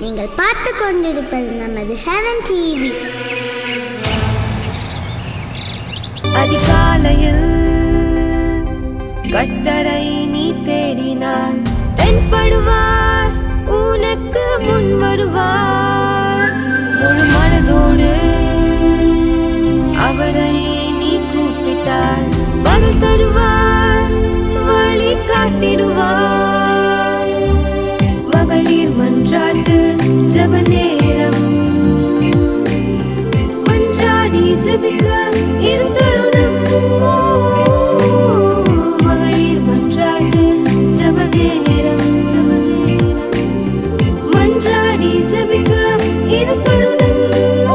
நீங்கள் பார்த்து கொண்டிருப்பது நமது ஹெவன் டிவி அதிகாலையில் கர்த்தரை நீ தேடினால் தென்படுவார் உனக்கு முன் வருவார் முழு மனதோடு அவரை நீ கூப்பிட்டால் பதில் தருவார் வழி காட்டிடுவார் மகளிர் மன்றாட்டு ஜப நேரம் மன்றாடி ஜெபிக்க இது தருணம் ஓ, மகளிர் மன்றாட்டு ஜெப நேரம், ஜெப நேரம். மன்றாடி ஜெபிக்க இது தருணம் ஓ.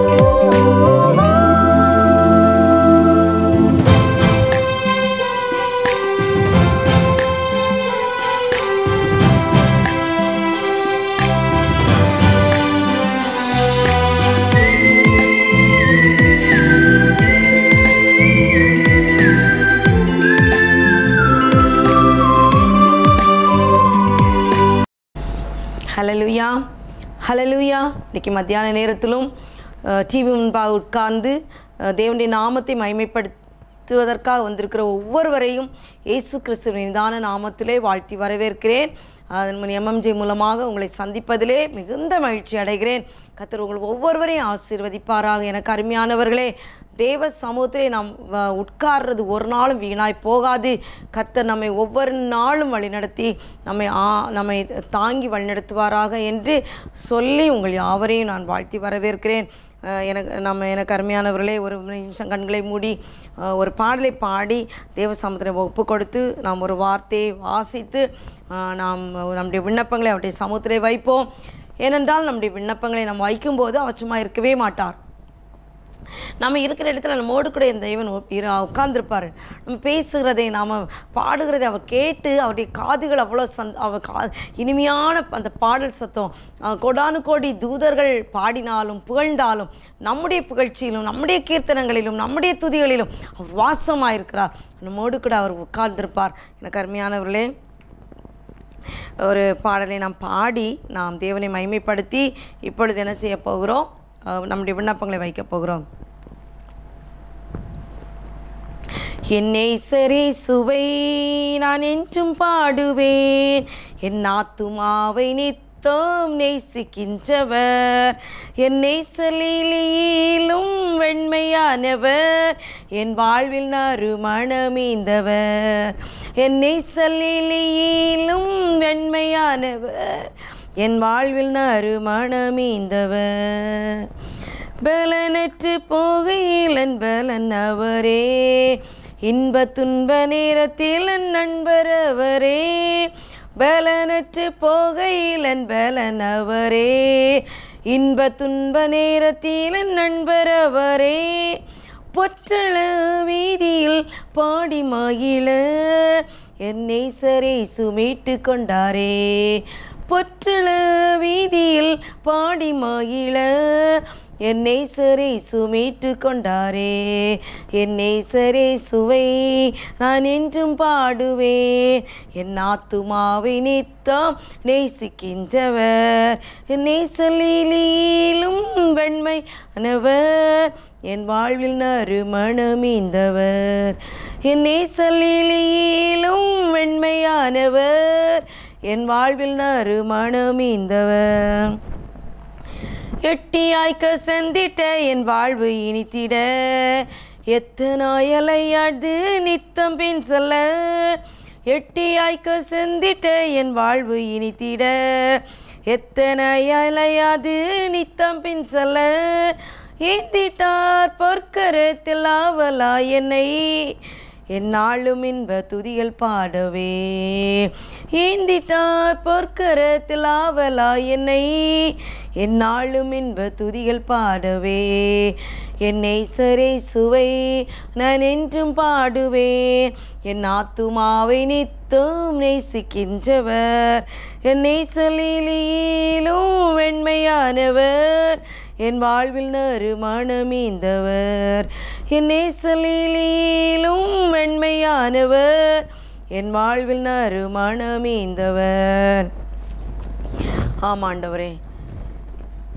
ஹலலுயா ஹலலுயா இன்னைக்கு மத்தியான நேரத்திலும் டிவி முன்பாக உட்கார்ந்து அஹ், தேவனுடைய நாமத்தை மைமைப்படுத்துவதற்காக வந்திருக்கிற ஒவ்வொருவரையும் இயேசு கிறிஸ்துவின் நிதான நாமத்திலே வாழ்த்தி வரவேற்கிறேன் அதன் எம்எம்ஜே மூலமாக உங்களை சந்திப்பதிலே மிகுந்த மகிழ்ச்சி அடைகிறேன் கத்தர் உங்கள் ஒவ்வொருவரையும் ஆசீர்வதிப்பாராக எனக்கு அருமையானவர்களே தேவ சமூகத்திலே நாம் வ- உட்கார்றது ஒரு நாளும் வீணாய் போகாது கத்தர் நம்மை ஒவ்வொரு நாளும் வழிநடத்தி நம்மை ஆ நம்மை தாங்கி வழிநடத்துவாராக என்று சொல்லி உங்கள் யாவரையும் நான் வாழ்த்தி வரவேற்கிறேன் அஹ் எனக்கு நம்ம எனக்கு அருமையானவர்களே ஒரு நிமிஷம் கண்களை மூடி அஹ் ஒரு பாடலை பாடி தேவ சமூகத்தில் ஒப்பு கொடுத்து நாம் ஒரு வார்த்தையை வாசித்து அஹ் நாம் நம்முடைய விண்ணப்பங்களை அவருடைய சமூகத்திலே வைப்போம் ஏனென்றால் நம்முடைய விண்ணப்பங்களை நாம் வைக்கும்போது அவர் சும்மா இருக்கவே மாட்டார் நம்ம இருக்கிற இடத்துல நம்மோடு கூட இந்த தேவன் உட்கார்ந்துருப்பார் நம்ம பேசுகிறதை நாம் பாடுகிறதை அவர் கேட்டு அவருடைய காதுகள் அவ்வளோ சந் அவர் கா இனிமையான அந்த பாடல் சத்தம் அஹ், கோடானு கோடி தூதர்கள் பாடினாலும் புகழ்ந்தாலும் நம்முடைய புகழ்ச்சியிலும் நம்முடைய கீர்த்தனங்களிலும் நம்முடைய துதிகளிலும் அவர் வாசமாயிருக்கிறார் நம்மோடு கூட அவர் உட்கார்ந்திருப்பார் எனக்கு அருமையானவர்களே ஒரு பாடலை நாம் பாடி நாம் தேவனை மைமைப்படுத்தி இப்பொழுது என்ன செய்ய போகிறோம் அஹ் நம்முடைய விண்ணப்பங்களை வைக்கப் போகிறோம் என்னை சரி சுவை நான் என்றும் பாடுவேன் என் ஆத்துமாவை நித்தம் நேசிக்கின்றவர் என்னை சலிலியிலும் வெண்மையானவர் என் வாழ்வில் நறுமணமீந்தவர் என்னை சலிலியிலும் வெண்மையானவர் என் வாழ்வில் நறுமணமீந்தவர் பலனற்று போகையில் என் பலன் அவரே இன்ப துன்ப நேரத்தில் என் நண்பர் அவரே பலனற்று போகையில் என் பலன் அவரே இன்ப துன்ப நேரத்தில் என் நண்பர் அவரே பொற்றள வீதியில் பாடி மகிழ என்னை சரை சுமீட்டு கொண்டாரே பொற்றள வீதியில் பாடி மகிழ என்னை சரை சுமீட்டு கொண்டாரே என்னை சரை சுவை நான் என்றும் பாடுவேன் என் ஆத்துமாவை நித்தம் நேசிக்கின்றவர் என்னை சொல்லிலும் வெண்மை அனவர் என் வாழ்வில் நறுமணமீந்தவர் என்னை சொல்லிலும் வெண்மையானவர் என் வாழ்வில் நறுமணமீந்தவர் எட்டியாய்க்க செந்திட்ட என் வாழ்வு இனித்திட எத்தனாய் அலையாடு நித்தம் பின் செல்ல எட்டியாய்க்க செந்திட்ட என் வாழ்வு இனித்திட எத்தனை அலையாது நித்தம் பின் செல்ல ஏந்திட்டார் பொற்கரத்தில் ஆவலா என்னை என்னாலும் இன்ப துதிகள் பாடவே ஏந்திட்டார் பொற்கரத்தில் ஆவலா என்னை என்னாலும் இன்ப துதிகள் பாடவே என்னை சரை சுவை நான் என்றும் பாடுவேன் என் ஆத்துமாவை நித்தம் நேசிக்கின்றவர் என்னை சொல்லிலும் வெண்மையானவர் என் வாழ்வில் நறுமணமீந்தவர் என்னை சொல்லிலும் வெண்மையானவர் என் வாழ்வில் நறுமணமீந்தவர் ஆமாண்டவரே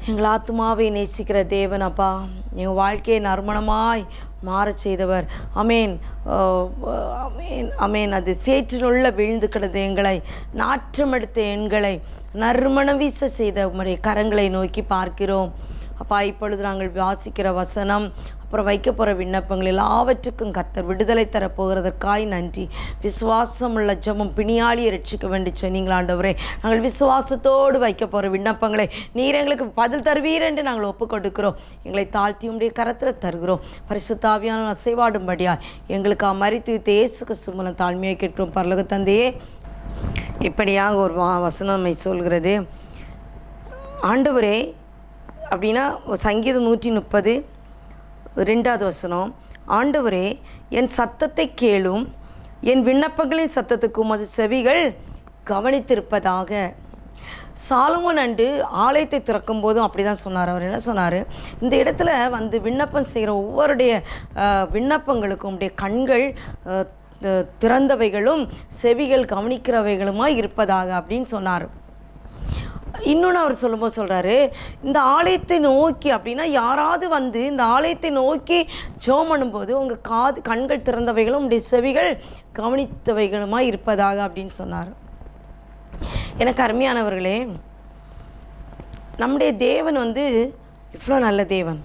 எங்கள் ஆத்மாவை நேசிக்கிற தேவன் அப்பா எங்கள் வாழ்க்கையை நறுமணமாய் மாறச் செய்தவர் அமேன் அஹ், அமேன் அமேன் அது சேற்றினுள்ள விழுந்து கிடந்த எங்களை நாற்றமெடுத்த எண்களை நறுமணம் வீச செய்த உம்முடைய கரங்களை நோக்கி பார்க்கிறோம் அப்பா இப்பொழுது நாங்கள் வாசிக்கிற வசனம் அப்புறம் வைக்க போகிற விண்ணப்பங்கள் எல்லாவற்றுக்கும் கர்த்தர் விடுதலை தரப்போகிறதற்காய் நன்றி விசுவாசமுள்ள ஜெபம் பிணியாளியை ரட்சிக்க வேண்டி சொன்னீங்களா ஆண்டவரே நாங்கள் விசுவாசத்தோடு வைக்க போகிற விண்ணப்பங்களை நீர் எங்களுக்கு பதில் தருவீர் என்று நாங்கள் ஒப்புக் கொடுக்கிறோம் எங்களை தாழ்த்தி உடைய கரத்தில் தருகிறோம் பரிசுத்தாவியான அசைவாடும்படியா எங்களுக்கு மறித்து வித்து இயேசுக்கு சுமலம் தாழ்மையை கேட்கிறோம் பரலோக தந்தையே இப்படியாக ஒரு வா வசனம் நம்மை சொல்கிறது ஆண்டவரே அப்படின்னா சங்கீதம் நூற்றி முப்பது ரெண்டாவது வசனம் ஆண்டவரே என் சத்தத்தை கேளும் என் விண்ணப்பங்களின் சத்தத்துக்கு உமது செவிகள் கவனித்திருப்பதாக சாலமோன் அண்டு ஆலயத்தை திறக்கும் போதும் அப்படி தான் சொன்னார் அவர் என்ன சொன்னார் இந்த இடத்துல வந்து விண்ணப்பம் செய்கிற ஒவ்வொருடைய அஹ், விண்ணப்பங்களுக்கும் உடைய கண்கள் அஹ், தி- திறந்தவைகளும் செவிகள் கவனிக்கிறவைகளுமாய் இருப்பதாக அப்படின்னு சொன்னார் இன்னொன்று அவர் சொல்லும்போது சொல்கிறாரு இந்த ஆலயத்தை நோக்கி அப்படின்னா யாராவது வந்து இந்த ஆலயத்தை நோக்கி ஜெபம் பண்ணும்போது உங்கள் காது கண்கள் திறந்தவைகளும் உடைய செவிகள் கவனித்தவைகளுமாய் இருப்பதாக அப்படின்னு சொன்னார் எனக்கு அருமையானவர்களே நம்முடைய தேவன் வந்து இவ்வளோ நல்ல தேவன்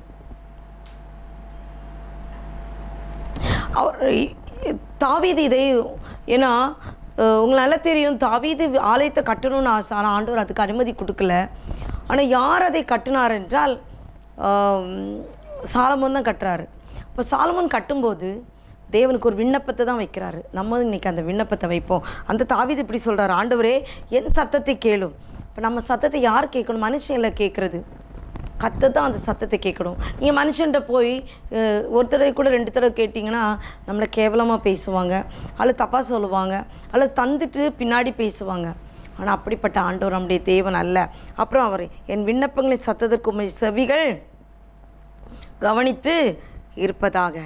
அவர் தாவீது இதை ஏன்னா அஹ், உங்களுக்கு நல்லா தெரியும் தாவீது ஆலயத்தை கட்டணும்னு ஆசை ஆனால் ஆண்டவர் அதுக்கு அனுமதி கொடுக்கல ஆனால் யார் அதை கட்டினார் என்றால் ஆம், சாலமோன் தான் கட்டுறாரு இப்போ சாலமோன் கட்டும்போது தேவனுக்கு ஒரு விண்ணப்பத்தை தான் வைக்கிறாரு நம்ம இன்னைக்கு அந்த விண்ணப்பத்தை வைப்போம் அந்த தாவீது இப்படி சொல்கிறார் ஆண்டவரே என் சத்தத்தை கேளும் இப்போ நம்ம சத்தத்தை யார் கேட்கணும் மனுஷன் இல்லை கேட்குறது கத்த தான் அந்த சத்தத்தை கேட்கணும் நீங்கள் மனுஷன்ட்ட போய் அஹ், ஒரு தடவை கூட ரெண்டு தடவை கேட்டிங்கன்னா நம்மளை கேவலமாக பேசுவாங்க அல்லது தப்பாக சொல்லுவாங்க அல்லது தந்துட்டு பின்னாடி பேசுவாங்க ஆனால் அப்படிப்பட்ட ஆண்டவர் நம்முடைய தேவன் அல்ல அப்புறம் அவர் என் விண்ணப்பங்களின் சத்தத்திற்கு உம்மை செவிகள் கவனித்து இருப்பதாக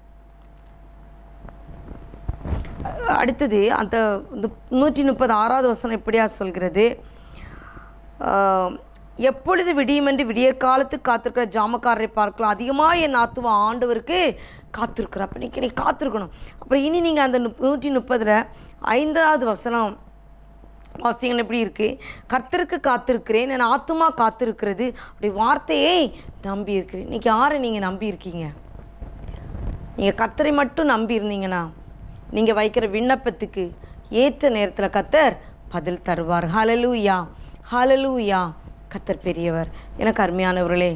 அடுத்தது அந்த நூற்றி முப்பது ஆறாவது வசனம் எப்படியா சொல்கிறது ஆஹ், எப்பொழுது விடியுமென்று விடியற் காலத்துக்கு காத்திருக்கிற ஜாமக்காரரை பார்க்கலாம் அதிகமாக என் ஆத்துவ ஆண்டவருக்கு காத்திருக்கிற அப்போ இன்னைக்கு நீ காத்திருக்கணும் அப்புறம் இனி நீங்கள் அந்த நுப்- நூற்றி முப்பதில் ஐந்தாவது வசனம் வாசியங்கள் எப்படி இருக்குது கர்த்தருக்கு காத்திருக்கிறேன் என் ஆத்துமா காத்திருக்கிறது அப்படி வார்த்தையை நம்பி இருக்கிறேன் இன்னைக்கு யாரை நீங்கள் நம்பி இருக்கீங்க நீங்கள் கத்தரை மட்டும் நம்பி இருந்தீங்கன்னா நீங்கள் வைக்கிற விண்ணப்பத்துக்கு ஏற்ற நேரத்தில் கத்தர் பதில் தருவார் ஹalleluya ஹalleluya கத்தர் பெரியவர் எனக்கு அருமையானவர்களே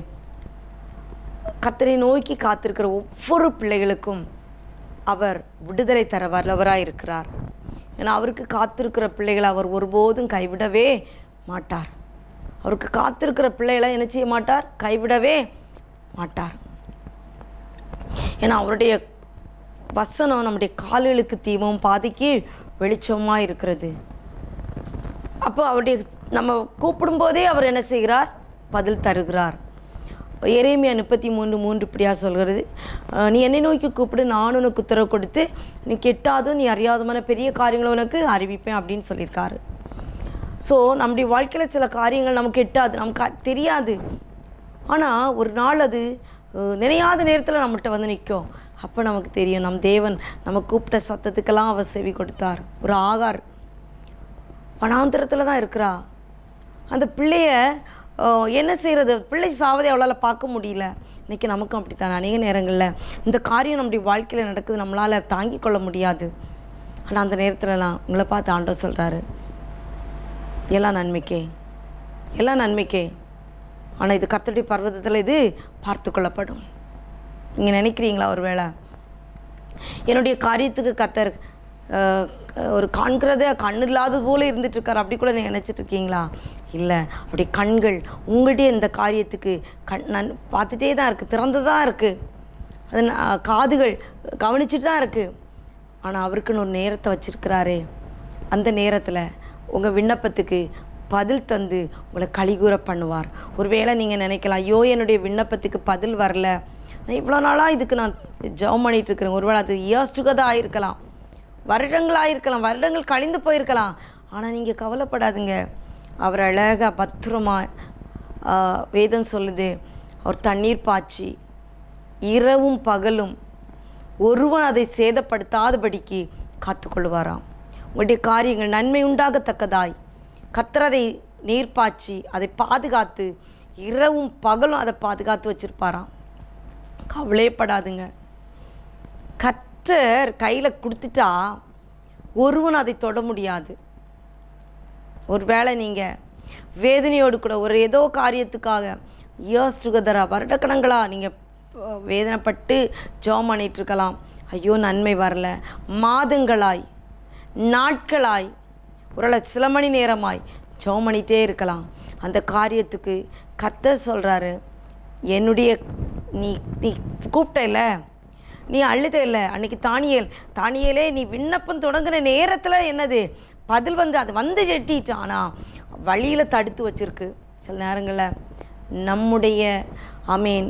கத்தரை நோக்கி காத்திருக்கிற ஒவ்வொரு பிள்ளைகளுக்கும் அவர் விடுதலை தர வல்லவராய் இருக்கிறார் ஏன்னா அவருக்கு காத்திருக்கிற பிள்ளைகளை அவர் ஒருபோதும் கைவிடவே மாட்டார் அவருக்கு காத்திருக்கிற பிள்ளைகளை என்ன செய்ய மாட்டார் கைவிடவே மாட்டார் ஏன்னா அவருடைய வசனம் நம்முடைய கால்களுக்கு தீபம் பாதைக்கு வெளிச்சமாக இருக்கிறது அப்போ அவருடைய நம்ம கூப்பிடும்போதே அவர் என்ன செய்கிறார் பதில் தருகிறார் எரேமியா முப்பத்தி மூன்று மூன்று இப்படியா சொல்கிறது அஹ், நீ என்னை நோக்கி கூப்பிடு நான் உனக்கு உத்தரவு கொடுத்து நீ கெட்டாதும் நீ அறியாதமான பெரிய காரியங்களை உனக்கு அறிவிப்பேன் அப்படின்னு சொல்லியிருக்காரு ஸோ நம்முடைய வாழ்க்கையில் சில காரியங்கள் நமக்கு எட்டாது நமக்கு அ- தெரியாது ஆனால் ஒரு நாள் அது அஹ், நினையாத நேரத்தில் நம்மகிட்ட வந்து நிற்கும் அப்போ நமக்கு தெரியும் நம் தேவன் நம்ம கூப்பிட்ட சத்தத்துக்கெல்லாம் அவர் செவி கொடுத்தார் ஒரு ஆகார் வனாந்திரத்தில் தான் இருக்கிறா அந்த பிள்ளைய அஹ், என்ன செய்கிறது பிள்ளை சாவதை அவளால் பார்க்க முடியல இன்றைக்கி நமக்கும் அப்படித்தான் அநேக நேரங்களில் இந்த காரியம் நம்முடைய வாழ்க்கையில் நடக்குது நம்மளால் தாங்கிக் கொள்ள முடியாது ஆனால் அந்த நேரத்துலலாம் உங்களை பார்த்து ஆண்டவர் சொல்கிறாரு எல்லாம் நன்மைக்கே எல்லாம் நன்மைக்கே ஆனால் இது கர்த்தருடைய பர்வதத்தில் இது பார்த்து கொள்ளப்படும் நீங்கள் நினைக்கிறீங்களா ஒரு வேளை என்னுடைய காரியத்துக்கு கத்தர் அஹ், ஒரு காண்கிறத கண் இல்லாதது போல இருந்துட்டு இருக்கார் அப்படி கூட நீங்கள் நினச்சிட்டு இருக்கீங்களா இல்லை அப்படி கண்கள் உங்கள்கிட்ட இந்த காரியத்துக்கு கண் நன் பார்த்துட்டே தான் இருக்குது திறந்து தான் இருக்குது அது ந- காதுகள் கவனிச்சுட்டு தான் இருக்குது ஆனால் அவருக்குன்னு ஒரு நேரத்தை வச்சிருக்கிறாரே அந்த நேரத்தில் உங்கள் விண்ணப்பத்துக்கு பதில் தந்து உங்களை கலிகூற பண்ணுவார் ஒருவேளை நீங்கள் நினைக்கலாம் ஐயோ என்னுடைய விண்ணப்பத்துக்கு பதில் வரல நான் இவ்வளோ நாளாக இதுக்கு நான் ஜெபம் பண்ணிட்டு இருக்கிறேன் ஒருவேளை அது இயர்ஸ் டுகெதர் ஆயிருக்கலாம் வருடங்கள் ஆயிருக்கலாம் வருடங்கள் கழிந்து போயிருக்கலாம் ஆனால் நீங்கள் கவலைப்படாதுங்க அவர் அழகாக பத்திரமா ஆஹ், வேதம் சொல்லுது அவர் தண்ணீர் பாய்ச்சி இரவும் பகலும் ஒருவன் அதை சேதப்படுத்தாதபடிக்கு காத்துக்கொள்வாராம் உங்களுடைய காரியங்கள் நன்மை உண்டாகத்தக்கதாய் கத்திரதை நீர் பாய்ச்சி அதை பாதுகாத்து இரவும் பகலும் அதை பாதுகாத்து வச்சிருப்பாராம் கவலையப்படாதுங்க கத்தர் கையில் கொடுத்துட்டா ஒருவன் அதை தொட முடியாது ஒருவேளை நீங்கள் வேதனையோடு கூட ஒரு ஏதோ காரியத்துக்காக இயர்ஸ் டுகெதரா வருடக்கணங்களா நீங்கள் வேதனைப்பட்டு ஜெபம் பண்ணிட்டு இருக்கலாம் ஐயோ நன்மை வரல மாதங்களாய் நாட்களாய் ஒரு சில மணி நேரமாய் ஜெபம் பண்ணிகிட்டே இருக்கலாம் அந்த காரியத்துக்கு கர்த்தர் சொல்கிறாரு என்னுடைய நீ நீ கூப்பிட்டல நீ அழுத இல்லை அன்னைக்கு தானியேல் தானியேலே நீ விண்ணப்பம் தொடங்குற நேரத்தில் என்னது பதில் வந்து அது வந்து எட்டிட்டு ஆனால் வழியில் தடுத்து வச்சிருக்கு சில நேரங்களில் நம்முடைய ஐ மீன்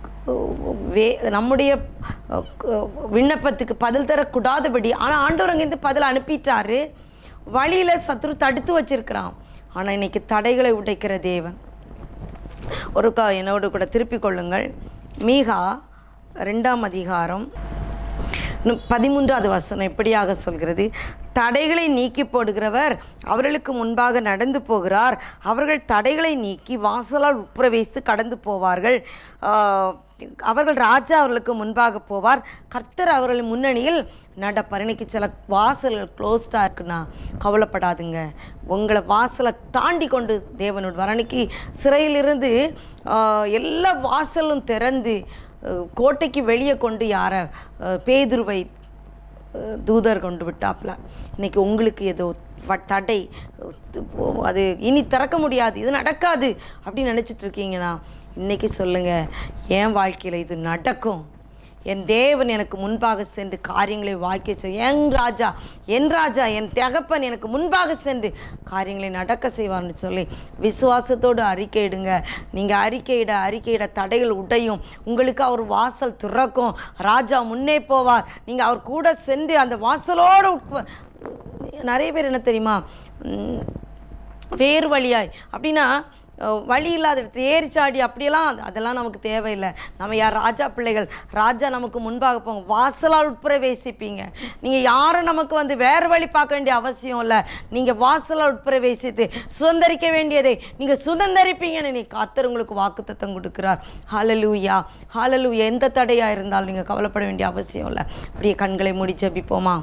வே நம்முடைய அஹ், க- விண்ணப்பத்துக்கு பதில் தரக்கூடாதபடி ஆனால் ஆண்டவர் அங்கேருந்து பதில் அனுப்பிட்டாரு வழியில் சத்ரு தடுத்து வச்சிருக்கிறான் ஆனால் இன்னைக்கு தடைகளை உடைக்கிற தேவன் ஒரு கா என்னோடு கூட திருப்பிக் கொள்ளுங்கள் மீகா ரெண்டாம் அதிகாரம் நு- பதிமூன்றாவது வசனம் இப்படியாக சொல்கிறது தடைகளை நீக்கி போடுகிறவர் அவர்களுக்கு முன்பாக நடந்து போகிறார் அவர்கள் தடைகளை நீக்கி வாசலால் உட்பிரவேசித்து கடந்து போவார்கள் ஆஹ், அவர்கள் ராஜா அவர்களுக்கு முன்பாக போவார் கர்த்தர் அவர்கள் முன்னணியில் நடப்பார் இன்னைக்கு சில வாசல்கள் க்ளோஸ்டாக இருக்குன்னா கவலைப்படாதுங்க உங்களை வாசலை தாண்டி கொண்டு தேவனோடு வர அன்னைக்கு சிறையிலிருந்து ஆஹ், எல்லா வாசலும் திறந்து அஹ், கோட்டைக்கு வெளியே கொண்டு யாரை அஹ், பேதுருவை அஹ், தூதர் கொண்டு விட்டாப்ல இன்னைக்கு உங்களுக்கு ஏதோ வ- தடை அஹ், அது இனி திறக்க முடியாது இது நடக்காது அப்படின்னு நினச்சிட்டு இருக்கீங்கன்னா இன்னைக்கு சொல்லுங்க என் வாழ்க்கையில் இது நடக்கும் என் தேவன் எனக்கு முன்பாக சென்று காரியங்களை வாய்க்க செய்ய என் ராஜா என் ராஜா என் தகப்பன் எனக்கு முன்பாக சென்று காரியங்களை நடக்க செய்வார்னு சொல்லி விசுவாசத்தோடு அறிக்கையிடுங்க நீங்கள் அறிக்கையிட அறிக்கையிட தடைகள் உடையும் உங்களுக்கு அவர் வாசல் திறக்கும் ராஜா முன்னே போவார் நீங்கள் அவர் கூட சென்று அந்த வாசலோடு உட்ப நிறைய பேர் என்ன தெரியுமா உம், வேறு வழியாய் அப்படின்னா அஹ், வழி இல்லாத இடத்துல ஏறிச்சாடி அப்படியெல்லாம் அது- அதெல்லாம் நமக்கு தேவையில்லை நம்ம யார் ராஜா பிள்ளைகள் ராஜா நமக்கு முன்பாக போங்க வாசலால் உட்பிரவேசிப்பீங்க நீங்கள் யாரும் நமக்கு வந்து வேறு வழி பார்க்க வேண்டிய அவசியம் இல்லை நீங்கள் வாசலால் உட்பிரவேசித்து சுதந்திரிக்க வேண்டியதை நீங்கள் சுதந்திரிப்பீங்கன்னு நீ கத்தர் உங்களுக்கு வாக்குத்தத்தம் கொடுக்குறார் ஹalleluya ஹalleluya எந்த தடையாக இருந்தாலும் நீங்கள் கவலைப்பட வேண்டிய அவசியம் இல்லை அப்படியே கண்களை மூடி ஜெபிப்போமா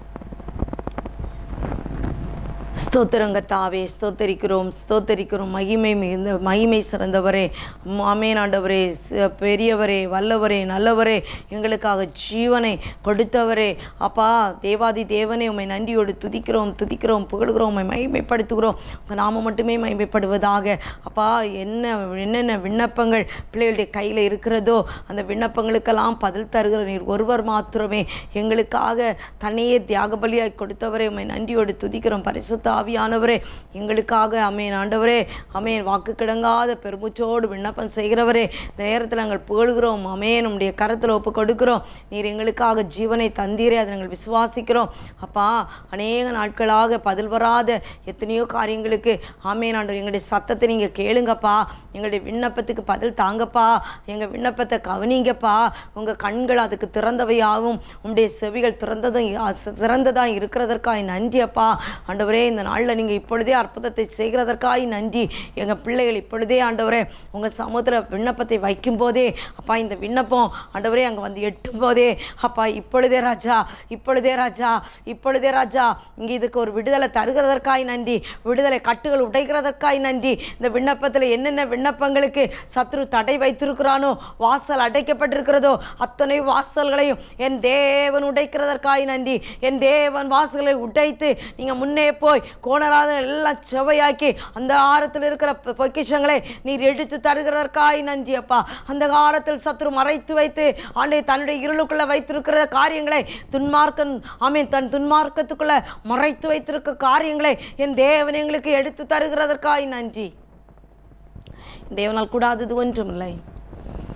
ஸ்தோத்திரங்க தாவே ஸ்தோத்தரிக்கிறோம் ஸ்தோத்தரிக்கிறோம் மகிமை மிகுந்த மகிமை சிறந்தவரே ஆமேன் ஆண்டவரே ச- பெரியவரே வல்லவரே நல்லவரே எங்களுக்காக ஜீவனை கொடுத்தவரே அப்பா தேவாதி தேவனே உம்மை நன்றியோடு துதிக்கிறோம் துதிக்கிறோம் புகழுகிறோம் உம்மை மகிமைப்படுத்துகிறோம் உங்கள் நாம மட்டுமே மகிமைப்படுவதாக அப்பா என்ன என்னென்ன விண்ணப்பங்கள் பிள்ளைகளுடைய கையில் இருக்கிறதோ அந்த விண்ணப்பங்களுக்கெல்லாம் பதில் தருகிற நீர் ஒருவர் மாத்திரமே எங்களுக்காக தன்னையே தியாக பலியாய் கொடுத்தவரே உம்மை நன்றியோடு துதிக்கிறோம் பரிசுத்த ஆவியானவரே எங்களுக்காக அமேன் ஆண்டவரே அமேன் வாக்கு கிடங்காத பெருமூச்சோடு விண்ணப்பம் செய்கிறவரே இந்த நேரத்தில் நாங்கள் புகழ்கிறோம் அமேன் உம்முடைய கரத்தில் ஒப்பு கொடுக்கிறோம் நீர் எங்களுக்காக ஜீவனை தந்தீரே அதை நாங்கள் விசுவாசிக்கிறோம் அப்பா அநேக நாட்களாக பதில் வராத எத்தனையோ காரியங்களுக்கு ஆமேன் ஆண்டவர் எங்களுடைய சத்தத்தை நீங்கள் கேளுங்கப்பா எங்களுடைய விண்ணப்பத்துக்கு பதில் தாங்கப்பா எங்கள் விண்ணப்பத்தை கவனிங்கப்பா உங்கள் கண்கள் அதுக்கு திறந்தவையாகும் உங்களுடைய செவிகள் திறந்ததும் திறந்ததாக இருக்கிறதற்காய் நன்றி அப்பா ஆண்டவரே இந்த நாளில் நீங்கள் இப்பொழுதே அற்புதத்தை செய்கிறதற்காய் நன்றி எங்கள் பிள்ளைகள் இப்பொழுதே ஆண்டவரே உங்கள் சமுத்திர விண்ணப்பத்தை வைக்கும்போதே அப்பா இந்த விண்ணப்பம் ஆண்டவரே அங்கே வந்து எட்டும் போதே அப்பா இப்பொழுதே ராஜா இப்பொழுதே ராஜா இப்பொழுதே ராஜா இங்கே இதுக்கு ஒரு விடுதலை தருகிறதற்காய் நன்றி விடுதலை கட்டுகள் உடைக்கிறதற்காய் நன்றி இந்த விண்ணப்பத்தில் என்னென்ன விண்ணப்பங்களுக்கு சத்ரு தடை வைத்திருக்கிறானோ வாசல் அடைக்கப்பட்டிருக்கிறதோ அத்தனை வாசல்களையும் என் தேவன் உடைக்கிறதற்காய் நன்றி என் தேவன் வாசல்களை உடைத்து நீங்கள் முன்னே போய் கோணராத எல்லாம் செவையாக்கி அந்த ஆரத்தில் இருக்கிற பொ- பொக்கிஷங்களை நீர் எடுத்து தருகிறதற்காய் நன்றி அப்பா அந்த காலத்தில் சத்ரு மறைத்து வைத்து ஆண்டை தன்னுடைய இருளுக்குள்ள வைத்திருக்கிற காரியங்களை துன்மார்க்கன் ஆமீன் தன் துன்மார்க்கத்துக்குள்ள மறைத்து வைத்திருக்க காரியங்களை என் தேவன் எங்களுக்கு எடுத்து தருகிறதற்காய் நன்றி தேவனால் கூடாதது ஒன்றுமில்லை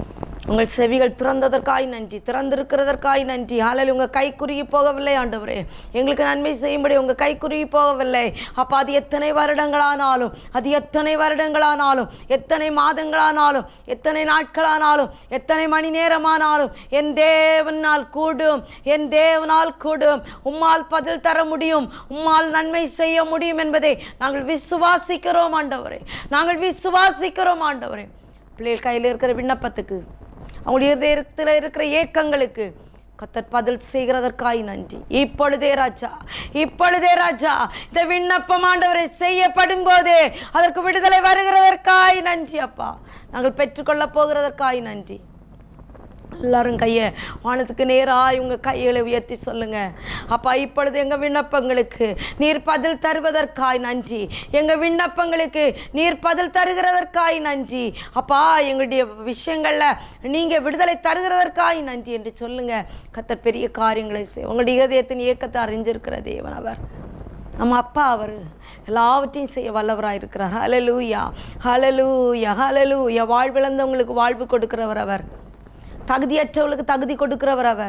உங்கள் செவிகள் திறந்ததற்காய் நன்றி திறந்திருக்கிறதற்காய் நன்றி ஹalleluya உங்கள் கை குறுகி போகவில்லை ஆண்டவரே எங்களுக்கு நன்மை செய்யும்படி உங்கள் கை குறுகி போகவில்லை அப்போ அது எத்தனை வருடங்களானாலும் அது எத்தனை வருடங்களானாலும் எத்தனை மாதங்களானாலும் எத்தனை நாட்களானாலும் எத்தனை மணி நேரமானாலும் என் தேவனால் கூடும் என் தேவனால் கூடும் உம்மால் பதில் தர முடியும் உம்மால் நன்மை செய்ய முடியும் என்பதை நாங்கள் விசுவாசிக்கிறோம் ஆண்டவரே நாங்கள் விசுவாசிக்கிறோம் ஆண்டவரே பிள்ளைகள் கையில் இருக்கிற விண்ணப்பத்துக்கு அவங்களுடைய இதயத்தில் இருக்கிற ஏக்கங்களுக்கு கத்தர் பதில் செய்கிறதற்காய் நன்றி இப்பொழுதே ராஜா இப்பொழுதே ராஜா இந்த விண்ணப்பம் ஆண்டவரை செய்யப்படும் போதே அதற்கு விடுதலை வருகிறதற்காய் நன்றி அப்பா நாங்கள் பெற்றுக்கொள்ள போகிறதற்காய் நன்றி எல்லாரும் கையை வானத்துக்கு நேராக உங்கள் கைகளை உயர்த்தி சொல்லுங்க அப்பா இப்பொழுது எங்கள் விண்ணப்பங்களுக்கு நீர் பதில் தருவதற்காய் நன்றி எங்கள் விண்ணப்பங்களுக்கு நீர் பதில் தருகிறதற்காய் நன்றி அப்பா எங்களுடைய விஷயங்களில் நீங்கள் விடுதலை தருகிறதற்காய் நன்றி என்று சொல்லுங்க கத்தர் பெரிய காரியங்களை செய் உங்களுடைய இதயத்தின் இயக்கத்தை அறிஞ்சிருக்கிற தேவன் அவர் நம்ம அப்பா அவர் எல்லாவற்றையும் செய்ய வல்லவராக இருக்கிறார் ஹலலூயா ஹலலூயா ஹலலூயா வாழ்விழந்தவங்களுக்கு வாழ்வு கொடுக்கிறவர் அவர் தகுதியற்றவர்களுக்கு தகுதி கொடுக்கிறவர் அவர்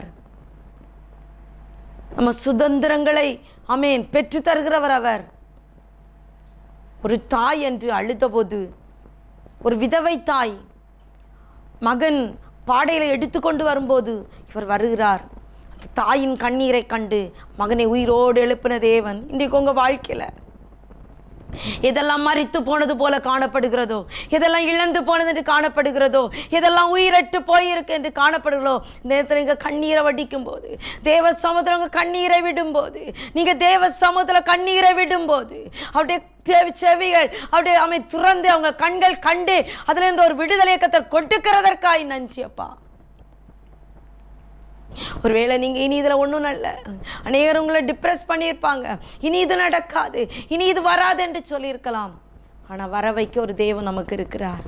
நம்ம சுதந்திரங்களை அமேன் பெற்று தருகிறவர் அவர் ஒரு தாய் என்று அழுதபோது ஒரு விதவை தாய் மகன் பாடையில் எடுத்துக்கொண்டு வரும்போது இவர் வருகிறார் அந்த தாயின் கண்ணீரை கண்டு மகனை உயிரோடு எழுப்பின தேவன் இன்றைக்கு உங்கள் வாழ்க்கையில் எதெல்லாம் மறித்து போனது போல காணப்படுகிறதோ எதெல்லாம் இழந்து போனது என்று காணப்படுகிறதோ எதெல்லாம் உயிரற்று போயிருக்கு என்று காணப்படுகிறோ இந்த நேரத்தில் நீங்கள் கண்ணீரை வடிக்கும் போது தேவ சமுத்திரம் உங்க கண்ணீரை விடும்போது நீங்கள் தேவ சமுத்திரம் கண்ணீரை விடும்போது அவருடைய தேவ செவிகள் அவருடைய அமை திறந்து அவங்க கண்கள் கண்டு அதுல இருந்து ஒரு விடுதலை இயக்கத்தை கொடுக்கிறதற்காய் நன்றி அப்பா ஒருவேளை நீங்கள் இனி இதில் ஒன்றும் நல்ல அநேகர் உங்களை டிப்ரெஸ் பண்ணியிருப்பாங்க இனி இது நடக்காது இனி இது வராது என்று சொல்லியிருக்கலாம் ஆனால் வர வைக்க ஒரு தேவன் நமக்கு இருக்கிறார்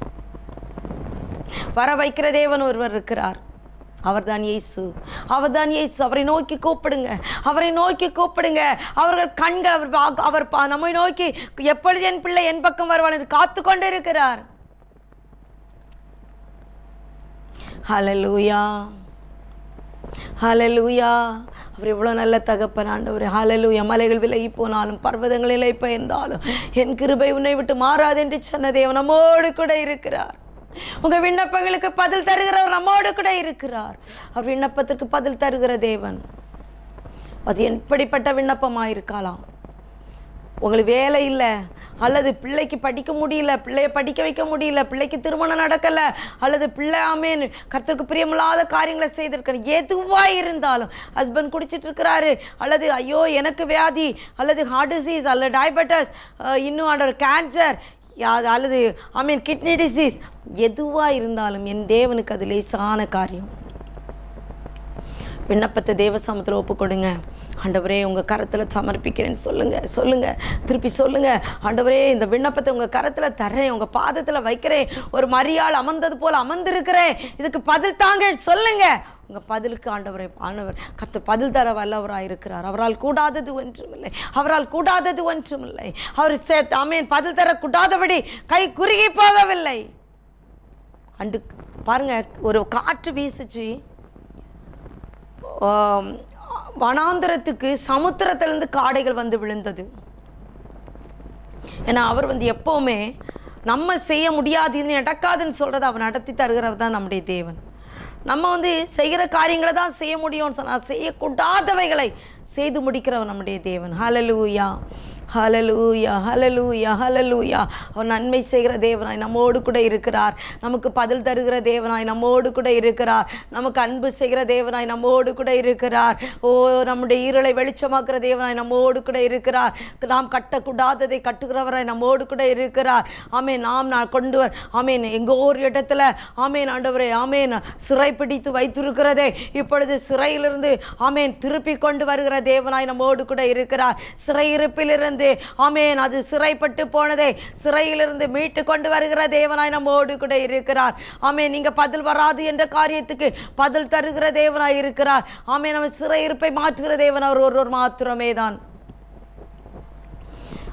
வர வைக்கிற தேவன் ஒருவர் இருக்கிறார் அவர்தான் இயேசு அவர்தான் இயேசு அவரை நோக்கி கூப்பிடுங்க அவரை நோக்கி கூப்பிடுங்க அவர்கள் கண்கள் அவர் வா- அவர் பா- நம்மை நோக்கி எப்பொழுது என் பிள்ளை என் பக்கம் வருவான் என்று காத்து கொண்டு இருக்கிறார் ஹalleluya ஹalleluya அவர் எவ்வளோ நல்ல தகப்பன் ஆண்டவர் ஹalleluya மலைகள் விலகி போனாலும் பர்வதங்கள் நிலை பெயர்ந்தாலும் என் கிருபை உன்னை விட்டு மாறாது என்று சொன்ன தேவன் நம்மோடு கூட இருக்கிறார் உங்க விண்ணப்பங்களுக்கு பதில் தருகிறவர் நம்மோடு கூட இருக்கிறார் அவர் விண்ணப்பத்திற்கு பதில் தருகிற தேவன் அது எப்படிப்பட்ட விண்ணப்பமாக இருக்கலாம் உங்களுக்கு வேலை இல்லை அல்லது பிள்ளைக்கு படிக்க முடியல பிள்ளைய படிக்க வைக்க முடியல பிள்ளைக்கு திருமணம் நடக்கலை அல்லது பிள்ளை ஆமேன் கர்த்தருக்கு பிரியமில்லாத காரியங்களை செய்திருக்கணும் எதுவாக இருந்தாலும் ஹஸ்பண்ட் குடிச்சிட்டு இருக்கிறாரு அல்லது ஐயோ எனக்கு வியாதி அல்லது ஹார்ட் டிசீஸ் அல்லது டயபெட்டஸ் இன்னும் ஆண்டவர் கேன்சர் அல்லது ஐ மீன் கிட்னி டிசீஸ் எதுவாக இருந்தாலும் என் தேவனுக்கு அது லேசான காரியம் விண்ணப்பத்தை தேவ சமத்தில் ஒப்பு கொடுங்க ஆண்டவரே உங்கள் கரத்தில் சமர்ப்பிக்கிறேன்னு சொல்லுங்கள் சொல்லுங்கள் திருப்பி சொல்லுங்கள் ஆண்டவரே இந்த விண்ணப்பத்தை உங்கள் கரத்தில் தர்றேன் உங்கள் பாதத்தில் வைக்கிறேன் ஒரு மரியாள் அமர்ந்தது போல் அமர்ந்திருக்கிறேன் இதுக்கு பதில் தாங்க சொல்லுங்கள் உங்கள் பதிலுக்கு ஆண்டவரை ஆண்டவர் கர்த்தர் பதில் தர வல்லவராக இருக்கிறார் அவரால் கூடாதது ஒன்றுமில்லை அவரால் கூடாதது ஒன்றுமில்லை அவர் சே அமேன் பதில் தர கூடாதபடி கை குறுகி போகவில்லை அண்டு பாருங்க ஒரு காற்று வீசுச்சு ஆம், வனாந்தரத்துக்கு சமுத்திரத்திலிருந்து காடைகள் வந்து விழுந்தது ஏன்னா அவர் வந்து எப்போவுமே நம்ம செய்ய முடியாது இது நடக்காதுன்னு சொல்கிறத அவர் நடத்தி தருகிறவர் தான் நம்முடைய தேவன் நம்ம வந்து செய்கிற காரியங்களை தான் செய்ய முடியும்னு சொன்னால் செய்யக்கூடாதவைகளை செய்து முடிக்கிறவர் நம்முடைய தேவன் ஹalleluya ஹalleluya ஹalleluya ஹalleluya அவர் நன்மை செய்கிற தேவனாய் நம்மோடு கூட இருக்கிறார் நமக்கு பதில் தருகிற தேவனாய் நம்மோடு கூட இருக்கிறார் நமக்கு அன்பு செய்கிற தேவனாய் நம்மோடு கூட இருக்கிறார் ஓ நம்முடைய ஈரலை வெளிச்சமாக்குற தேவனாய் நம்மோடு கூட இருக்கிறார் நாம் கட்டக்கூடாததை கட்டுகிறவராய் நம்மோடு கூட இருக்கிறார் ஆமேன் நாம் நான் கொண்டு வர் ஆமேன் எங்கோ ஒரு இடத்துல ஆமேன் ஆண்டவரே ஆமேன் சிறை பிடித்து வைத்திருக்கிறதே இப்பொழுது சிறையிலிருந்து ஆமேன் திருப்பி கொண்டு வருகிற தேவனாய் நம்மோடு கூட இருக்கிறார் சிறையிருப்பிலிருந்து ஆமேன் அது சிறைப்பட்டு போனதே சிறையிலிருந்து மீட்டு கொண்டு வருகிற தேவனாய் நம்மோடு கூட இருக்கிறார் ஆமேன் நீங்க பதில் வராது என்ற காரியத்துக்கு பதில் தருகிற தேவனாய் இருக்கிறார் ஆமேன் நம்ம சிறையிருப்பை மாற்றுகிற தேவன் அவர் ஒருவர் மாத்திரமே தான்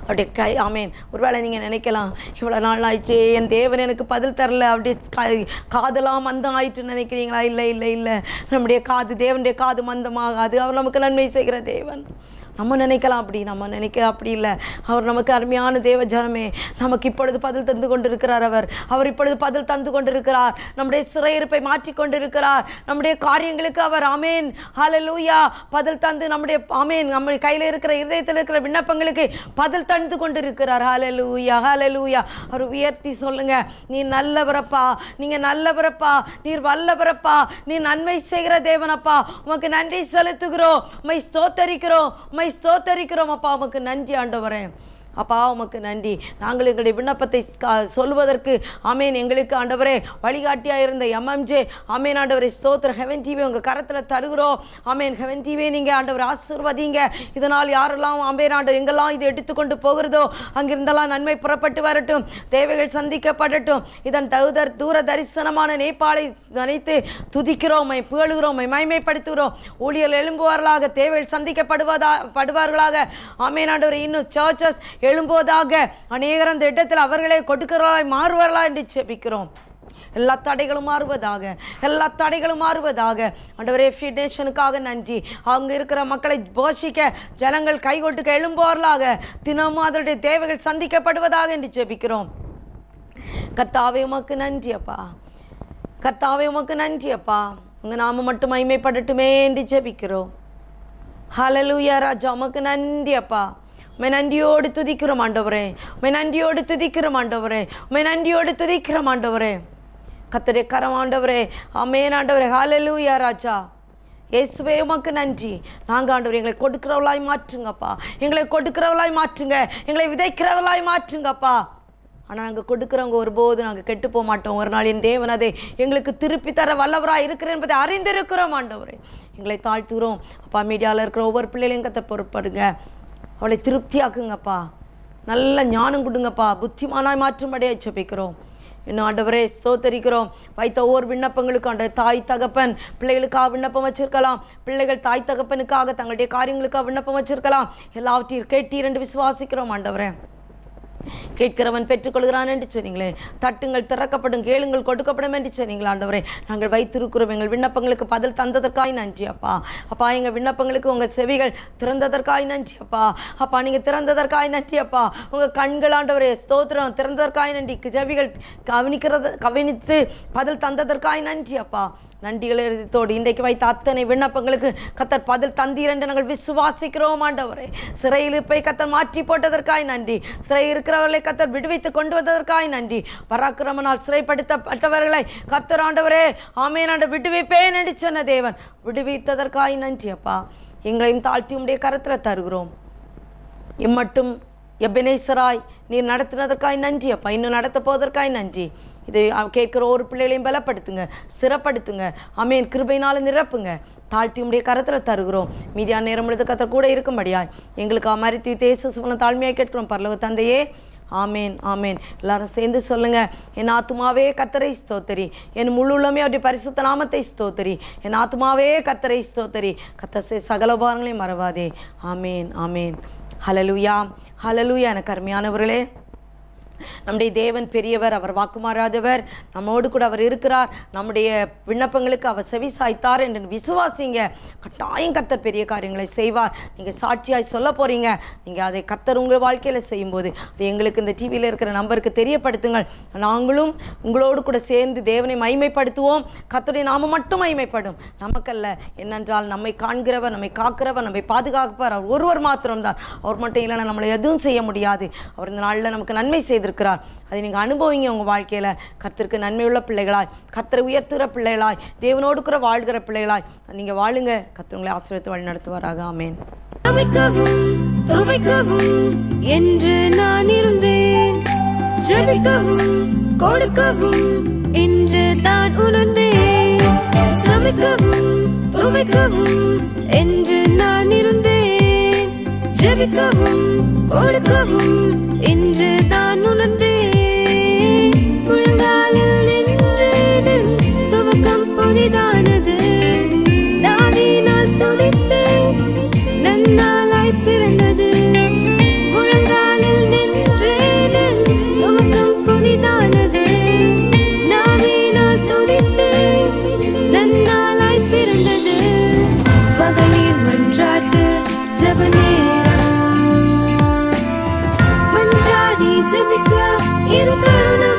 அப்படியே கை ஆமேன் ஒருவேளை நீங்கள் நினைக்கலாம் இவ்வளோ நாள் ஆயிடுச்சே என் தேவன் எனக்கு பதில் தரல அப்படியே கா- காதெல்லாம் மந்தம் ஆயிட்டுன்னு நினைக்கிறீங்களா இல்லை இல்லை இல்லை நம்முடைய காது தேவனுடைய காது மந்தமாகாது அவர் நமக்கு நன்மை செய்கிற தேவன் நம்ம நினைக்கலாம் அப்படி நம்ம நினைக்க அப்படி இல்லை அவர் நமக்கு அருமையான தேவ ஜனமே நமக்கு இப்பொழுது பதில் தந்து கொண்டிருக்கிறார் அவர் அவர் இப்பொழுது பதில் தந்து கொண்டிருக்கிறார் நம்முடைய சிறையிருப்பை மாற்றி கொண்டிருக்கிறார் நம்முடைய காரியங்களுக்கு அவர் ஆமேன் ஹalleluya பதில் தந்து நம்முடைய ஆமேன் நம்முடைய கையில் இருக்கிற இருதயத்தில் இருக்கிற விண்ணப்பங்களுக்கு பதில் தந்து கொண்டிருக்கிறார் ஹalleluya ஹalleluya அவர் உயர்த்தி சொல்லுங்க நீ நல்லவரப்பா நீங்க நல்லவரப்பா நீர் வல்லவரப்பா நீ நன்மை செய்கிற தேவனப்பா உமக்கு நன்றி செலுத்துகிறோம் உம்மை ஸ்தோத்தரிக்கிறோம் உம்மை ஸ்தோத்தரிக்கிறோம் அப்பா உமக்கு நன்றி ஆண்டவரே அப்பா உமக்கு நன்றி நாங்கள் எங்களுடைய விண்ணப்பத்தை ஸ்கா- சொல்வதற்கு ஆமேன் எங்களுக்கு ஆண்டவரே வழிகாட்டியாக இருந்த எம்எம்ஜே ஆமேன் ஆண்டவரை ஸ்தோத்திர ஹெவன் டிவி உங்கள் கரத்தில் தருகிறோம் ஆமேன் ஹெவன் டிவியை நீங்கள் ஆண்டவர் ஆசீர்வதிங்க இதனால் யாரெல்லாம் ஆமேன் ஆண்டவர் எங்கெல்லாம் இது எடுத்துக்கொண்டு போகிறதோ அங்கிருந்தெல்லாம் நன்மை புறப்பட்டு வரட்டும் தேவைகள் சந்திக்கப்படட்டும் இதன் தகுதர் தூர தரிசனமான நேபாளை நினைத்து துதிக்கிறோம் உம்மை புகழுகிறோம் உம்மை மகிமைப்படுத்துகிறோம் ஊழியர் எழும்புவார்களாக தேவைகள் சந்திக்கப்படுவதா படுவார்களாக ஆமேன் ஆண்டவர் இன்னும் சர்ச்சஸ் எழும்போதாக அநேகர் அந்த இடத்தில் அவர்களே கொடுக்கிறவர்களாய் மாறுவார்களா என்று செபிக்கிறோம் எல்லா தடைகளும் மாறுவதாக எல்லா தடைகளும் மாறுவதாக ஆண்டவரே நேஷனுக்காக நன்றி அங்கே இருக்கிற மக்களை போஷிக்க ஜனங்கள் கைகொட்டுக்க எழும்புவார்களாக தினமும் அதனுடைய தேவைகள் சந்திக்கப்படுவதாக என்று ஜெபிக்கிறோம் கர்த்தாவே உமக்கு நன்றி அப்பா கர்த்தாவே உமக்கு நன்றி அப்பா உங்கள் நாம மட்டும் மகிமைப்படட்டுமே என்று ஜெபிக்கிறோம் ஹalleluya ராஜா உமக்கு நன்றி அப்பா உமை நன்றியோடு துதிக்கிறோம் ஆண்டவரே உமை நன்றியோடு துதிக்கிறோம் ஆண்டவரே உமை நன்றியோடு துதிக்கிறோம் ஆண்டவரே கத்தடைய கரம் ஆண்டவரே அமேன் ஆண்டவரே ஹalleluya ராஜா இயேசுவே உமக்கு நன்றி நாங்கள் ஆண்டவர் எங்களை கொடுக்கிறவளாய் மாற்றுங்கப்பா எங்களை கொடுக்கிறவளாய் மாற்றுங்க எங்களை விதைக்கிறவளாய் மாற்றுங்கப்பா ஆனால் நாங்கள் கொடுக்குறவங்க ஒருபோது நாங்கள் கெட்டு போக மாட்டோம் ஒரு நாள் என் தேவன் அதை எங்களுக்கு திருப்பி தர வல்லவராக இருக்கிறேன் என்பதை அறிந்திருக்கிறோம் ஆண்டவரே எங்களை தாழ்த்துகிறோம் அப்பா மீடியாவில் இருக்கிற ஒவ்வொரு பிள்ளைகளையும் கத்த பொறுப்படுங்க அவளை திருப்தியாக்குங்கப்பா நல்ல ஞானம் கொடுங்கப்பா புத்திமானாய் மாற்றும்படியாக ஜெபிக்கிறோம் இன்னும் ஆண்டவரே ஸ்தோத்தரிக்கிறோம் வைத்த ஒவ்வொரு விண்ணப்பங்களுக்கும் ஆண்ட தாய் தகப்பன் பிள்ளைகளுக்காக விண்ணப்பம் வச்சிருக்கலாம் பிள்ளைகள் தாய் தகப்பனுக்காக தங்களுடைய காரியங்களுக்காக விண்ணப்பம் வச்சிருக்கலாம் எல்லாவற்றையும் கேட்டீர் என்று விசுவாசிக்கிறோம் ஆண்டவரே கேட்கிறவன் பெற்றுக்கொள்கிறான் என்று சொன்னீங்களே தட்டுங்கள் திறக்கப்படும் கேளுங்கள் கொடுக்கப்படும் என்று சொன்னீங்களா ஆண்டவரே நாங்கள் வைத்திருக்கிறோம் எங்கள் விண்ணப்பங்களுக்கு பதில் தந்ததற்காய் நன்றி அப்பா அப்பா எங்கள் விண்ணப்பங்களுக்கு உங்கள் செவிகள் திறந்ததற்காய் நன்றி அப்பா அப்பா நீங்கள் திறந்ததற்காய் நன்றி அப்பா உங்கள் கண்கள் ஆண்டவரே ஸ்தோத்திரம் திறந்ததற்காய் நன்றி செவிகள் கவனிக்கிறது கவனித்து பதில் தந்ததற்காய் நன்றி அப்பா நன்றிகள் எழுத்தோடு இன்றைக்கு வைத்த அத்தனை விண்ணப்பங்களுக்கு கத்தர் பதில் தந்தீர் என்று நாங்கள் விசுவாசிக்கிறோம் ஆண்டவரே சிறையில் போய் கத்தர் மாற்றி போட்டதற்காய் நன்றி சிறை இருக்கிறவர்களை கத்தர் விடுவித்து கொண்டு வந்ததற்காய் நன்றி பராக்கிரமனால் சிறைப்படுத்தப்பட்டவர்களை கத்தர் ஆண்டவரே ஆமேன் ஆண்டு விடுவிப்பேன் என்று சொன்ன தேவன் விடுவித்ததற்காய் நன்றி அப்பா எங்களையும் தாழ்த்தி உடைய கரத்தில் தருகிறோம் இம்மட்டும் எபனேசராய் நீர் நடத்தினதற்காய் நன்றி அப்பா இன்னும் நடத்த போவதற்காய் நன்றி இதை அ- கேட்கிற ஒரு பிள்ளைகளையும் பலப்படுத்துங்க சிறப்படுத்துங்க அமேன் கிருபையினால நிரப்புங்க தாழ்த்தி உடைய கரத்தில் தருகிறோம் மீதியான நேரம் முழுது கத்தர் கூட இருக்கும்படியாய் எங்களுக்கு அமரித்து தேச சுவன தாழ்மையாக கேட்கிறோம் பரலோக தந்தையே ஆமேன் ஆமேன் எல்லாரும் சேர்ந்து சொல்லுங்க என் ஆத்துமாவே கத்தரை ஸ்தோத்தரி என் முழுலமே அவருடைய பரிசுத்த நாமத்தை ஸ்தோத்தரி என் ஆத்துமாவே கத்தரை ஸ்தோத்தரி கத்தசே சகல உபகாரங்களையும் மறவாதே ஆமேன் ஆமேன் ஹலலுயா ஹலலுயா எனக்கு அருமையானவர்களே நம்முடைய தேவன் பெரியவர் அவர் வாக்குமாறாதவர் நம்மோடு கூட அவர் இருக்கிறார் நம்முடைய விண்ணப்பங்களுக்கு அவர் செவி சாய்த்தார் என்று விசுவாசிங்க கட்டாயம் கத்தர் பெரிய காரியங்களை செய்வார் நீங்கள் சாட்சியாய் சொல்ல போகிறீங்க நீங்கள் அதை கத்தர் உங்கள் வாழ்க்கையில் செய்யும்போது அது எங்களுக்கு இந்த டிவியில் இருக்கிற நம்பருக்கு தெரியப்படுத்துங்கள் நாங்களும் உங்களோடு கூட சேர்ந்து தேவனை மைமைப்படுத்துவோம் கத்தருடைய நாம மட்டும் மைமைப்படும் நமக்கல்ல என்னென்றால் நம்மை காண்கிறவர் நம்மை காக்கிறவர் நம்மை பாதுகாப்பவர் அவர் ஒருவர் மாத்திரம்தான் அவர் மட்டும் இல்லைன்னா நம்மளை எதுவும் செய்ய முடியாது அவர் இந்த நாளில் நமக்கு நன்மை செய்திருக்கிறார் அதை நீங்கள் அனுபவிங்க உங்கள் வாழ்க்கையில் கர்த்தருக்கு நன்மையுள்ள பிள்ளைகளாய் கர்த்தரை உயர்த்துகிற பிள்ளைகளாய் தேவனோடு கூட வாழ்கிற பிள்ளைகளாய் நீங்கள் வாழுங்க கர்த்தர் உங்களை ஆசீர்வதித்து வழி நடத்துவாராக ஆமேன் அமைக்கவும் துவைக்கவும் என்று நான் இருந்தேன் ஜெபிக்கவும் கொடுக்கவும் என்று தான் உணர்ந்தேன் சமைக்கவும் துவைக்கவும் என்று நான் இருந்தேன் ஜெபிக்கவும் கொடுக்கவும் என்று தான் உணர்ந்தேன் முழங்காலில் நின்றேன் துவக்கம் புதிதானது தாவினால் துதித்தேன் நன்னாளாய் பிறந்தது முழங்காலில் ஜெபிக்க இது தருணம்